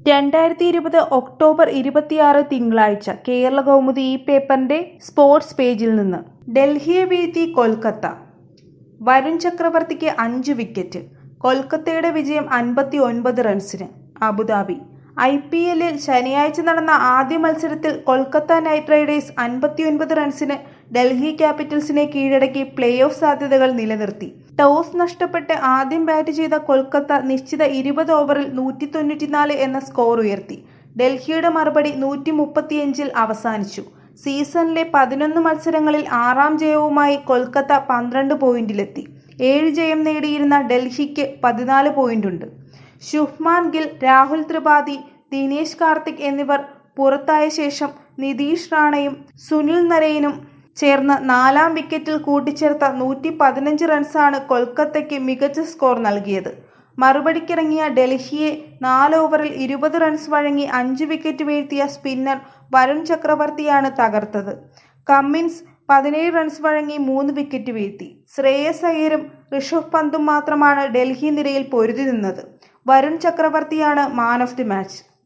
രണ്ടായിരത്തി ഇരുപത് ഒക്ടോബർ ഇരുപത്തിയാറ് തിങ്കളാഴ്ച കേരള കൗമുദി ഈ പേപ്പറിന്റെ സ്പോർട്സ് പേജിൽ നിന്ന് ഡൽഹിയെ വീഴ്ത്തി കൊൽക്കത്ത വരുൺ ചക്രവർത്തിക്ക് അഞ്ച് വിക്കറ്റ് കൊൽക്കത്തയുടെ വിജയം അൻപത്തി ഒൻപത് റൺസിന് അബുദാബി ഐ പി എല്ലിൽ ശനിയാഴ്ച നടന്ന ആദ്യ മത്സരത്തിൽ കൊൽക്കത്ത നൈറ്റ് റൈഡേഴ്സ് അൻപത്തിയൊൻപത് റൺസിന് ഡൽഹി ക്യാപിറ്റൽസിനെ കീഴടക്കി പ്ലേ ഓഫ് സാധ്യതകൾ നിലനിർത്തി ടോസ് നഷ്ടപ്പെട്ട് ആദ്യം ബാറ്റ് ചെയ്ത കൊൽക്കത്ത നിശ്ചിത ഇരുപത് ഓവറിൽ നൂറ്റി തൊണ്ണൂറ്റിനാല് എന്ന സ്കോർ ഉയർത്തി ഡൽഹിയുടെ മറുപടി നൂറ്റി മുപ്പത്തിയഞ്ചിൽ അവസാനിച്ചു സീസണിലെ പതിനൊന്ന് മത്സരങ്ങളിൽ ആറാം ജയവുമായി കൊൽക്കത്ത പന്ത്രണ്ട് പോയിന്റിലെത്തി ഏഴ് ജയം നേടിയിരുന്ന ഡൽഹിക്ക് പതിനാല് പോയിന്റുണ്ട് ശുഭ്മാൻ ഗിൽ രാഹുൽ ത്രിപാഠി ദിനേശ് കാർത്തിക് എന്നിവർ പുറത്തായ ശേഷം നിതീഷ് റാണയും സുനിൽ നരൈനും ചേർന്ന് നാലാം വിക്കറ്റിൽ കൂട്ടിച്ചേർത്ത നൂറ്റി പതിനഞ്ച് റൺസാണ് കൊൽക്കത്തയ്ക്ക് മികച്ച സ്കോർ നൽകിയത് മറുപടിക്കിറങ്ങിയ ഡൽഹിയെ നാല് ഓവറിൽ ഇരുപത് റൺസ് വഴങ്ങി അഞ്ച് വിക്കറ്റ് വീഴ്ത്തിയ സ്പിന്നർ വരുൺ ചക്രവർത്തിയാണ് തകർത്തത് കമ്മിൻസ് പതിനേഴ് റൺസ് വഴങ്ങി മൂന്ന് വിക്കറ്റ് വീഴ്ത്തി ശ്രേയസ് അയ്യരും ഋഷഭ് പന്തും മാത്രമാണ് ഡൽഹി നിരയിൽ പൊരുതി നിന്നത് വരുൺ ചക്രവർത്തിയാണ് മാൻ ഓഫ് ദി മാച്ച്